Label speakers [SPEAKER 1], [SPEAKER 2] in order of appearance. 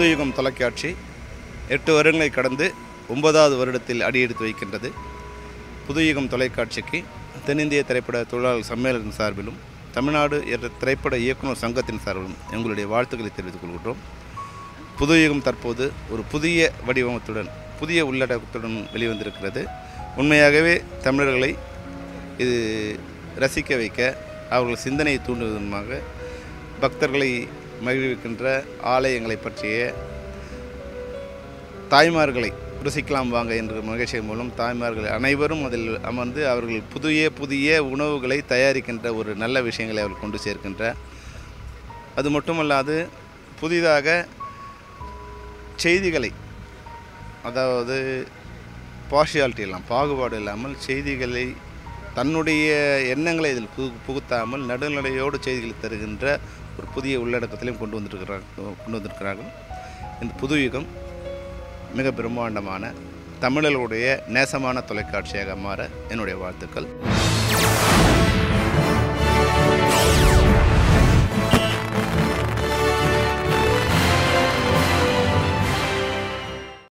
[SPEAKER 1] புதுயுகம் தொலைக்காட்சி எட்டு வருடங்களை கடந்து ஒன்பதாவது வருடத்தில் அடியெடுத்து வைக்கின்றது புதுயுகம் தொலைக்காட்சிக்கு தென்னிந்திய திரைப்பட தொழிலாளர் சம்மேளனம் சார்பிலும் தமிழ்நாடு என்ற திரைப்பட இயக்குனர் சங்கத்தின் சார்பிலும் எங்களுடைய வாழ்த்துக்களை தெரிவித்துக் கொள்கின்றோம் புதுயுகம் தற்போது ஒரு புதிய வடிவமத்துடன் புதிய உள்ளடக்கத்துடன் வெளிவந்திருக்கிறது உண்மையாகவே தமிழர்களை இது ரசிக்க வைக்க அவர்கள் சிந்தனையை தூண்டுவதற்காக பக்தர்களை மகிழ்விக்கின்ற ஆலயங்களை பற்றிய தாய்மார்களை ருசிக்கலாம் வாங்க என்ற நிகழ்ச்சியின் மூலம் தாய்மார்கள் அனைவரும் அதில் அமர்ந்து அவர்கள் புதிய புதிய உணவுகளை தயாரிக்கின்ற ஒரு நல்ல விஷயங்களை அவர்கள் கொண்டு சேர்க்கின்ற அது மட்டுமல்லாது புதிதாக செய்திகளை அதாவது பார்ஷியாலிட்டி எல்லாம் பாகுபாடு இல்லாமல் செய்திகளை தன்னுடைய எண்ணங்களை இதில் புகு புகுத்தாமல் நடுநிலையோடு செய்திகளை தருகின்ற ஒரு புதிய உள்ளடக்கத்திலையும் கொண்டு வந்திருக்கிறார் கொண்டு வந்திருக்கிறார்கள் இந்த புது யுகம் மிக பிரம்மாண்டமான தமிழர்களுடைய நேசமான தொலைக்காட்சியாக மாற என்னுடைய வாழ்த்துக்கள்